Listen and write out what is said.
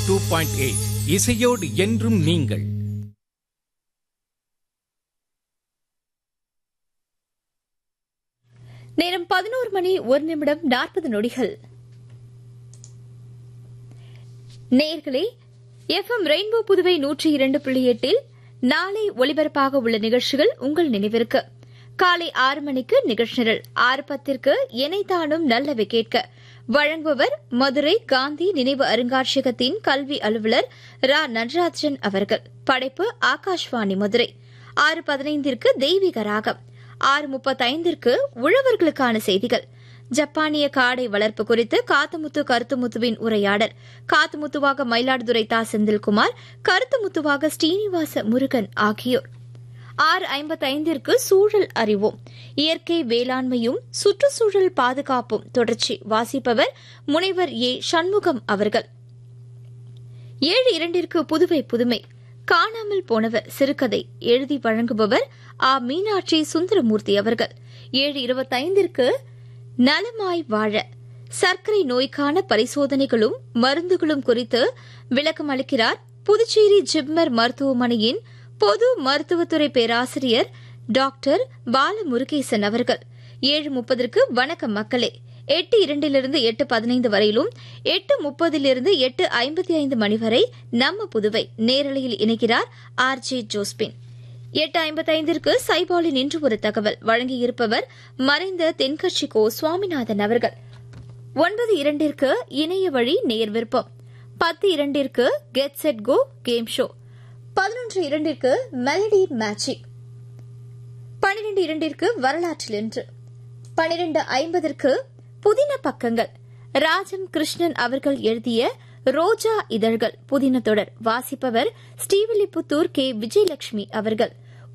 two point eight இசையோடு என்றும் நீங்கள் நேரம் பதினோரு மணி ஒரு நிமிடம் நாற்பது நொடிகள் நேர்களே எஃப்எம் ரெயின்போ புதுவை நூற்றி இரண்டு புள்ளி எட்டில் நாளை ஒலிபரப்பாக உள்ள நிகழ்ச்சிகள் உங்கள் நினைவிற்கு காலை ஆறு மணிக்கு நிகழ்ச்சி நிரல் ஆறு பத்திற்கு இணைத்தானும் நல்லவை கேட்க வழங்குபவர் மதுரை காந்தி நினைவு அருங்காட்சியகத்தின் கல்வி அலுவலர் ரா நடராஜன் அவர்கள் படைப்பு ஆகாஷ்வாணி மதுரை ஆறு பதினைந்திற்கு தெய்வீக ராகம் ஆறு முப்பத்தைந்திற்கு உழவர்களுக்கான செய்திகள் ஜப்பானிய காடை வளர்ப்பு குறித்து காத்துமுத்து கருத்துமுத்துவின் உரையாடல் காத்துமுத்துவாக மயிலாடுதுறை தா செந்தில்குமார் கருத்துமுத்துவாக ஸ்ரீனிவாச முருகன் ஆகியோர் ஆறு ஐம்பத்தைந்திற்கு சூழல் அறிவோம் இயற்கை வேளாண்மையும் சுற்றுச்சூழல் பாதுகாப்பும் தொடர்ச்சி வாசிப்பவர் முனைவர் ஏ சண்முகம் அவர்கள் ஏழு இரண்டிற்கு புதுவை புதுமை காணாமல் போனவர் சிறுகதை எழுதி வழங்குபவர் ஆ மீனாட்சி சுந்தரமூர்த்தி அவர்கள் ஏழு இருபத்தைந்திற்கு நலமாய் வாழ சர்க்கரை நோய்க்கான பரிசோதனைகளும் மருந்துகளும் குறித்து விளக்கம் அளிக்கிறார் புதுச்சேரி ஜிப்மர் மருத்துவமனையின் பொது மருத்துவத்துறை பேராசிரியர் டாக்டர் பாலமுருகேசன் அவர்கள் ஏழு முப்பதற்கு வணக்கம் மக்களே எட்டு இரண்டிலிருந்து எட்டு பதினைந்து வரையிலும் எட்டு முப்பதிலிருந்து எட்டு ஐம்பத்தி ஐந்து மணி வரை நம்ம புதுவை நேரலையில் இணைகிறார் ஆர் ஜே ஜோஸ்பின் எட்டு ஐம்பத்தைந்திற்கு சைபாலின் இன்று ஒரு தகவல் வழங்கியிருப்பவர் மறைந்த தென்கட்சி கோ சுவாமிநாதன் அவர்கள் ஒன்பது இரண்டிற்கு இணைய வழி நேர் விருப்பம் பத்து இரண்டிற்கு get set go game show பதினொன்று இரண்டிற்கு மெலடி மேஜிக் பனிரெண்டு இரண்டிற்கு வரலாற்றில் என்று பனிரெண்டு ஐம்பதற்கு புதின பக்கங்கள் ராஜம் கிருஷ்ணன் அவர்கள் எழுதிய ரோஜா இதழ்கள் புதின தொடர் வாசிப்பவர் ஸ்ரீவில்லிபுத்தூர் கே விஜயலட்சுமி அவர்கள்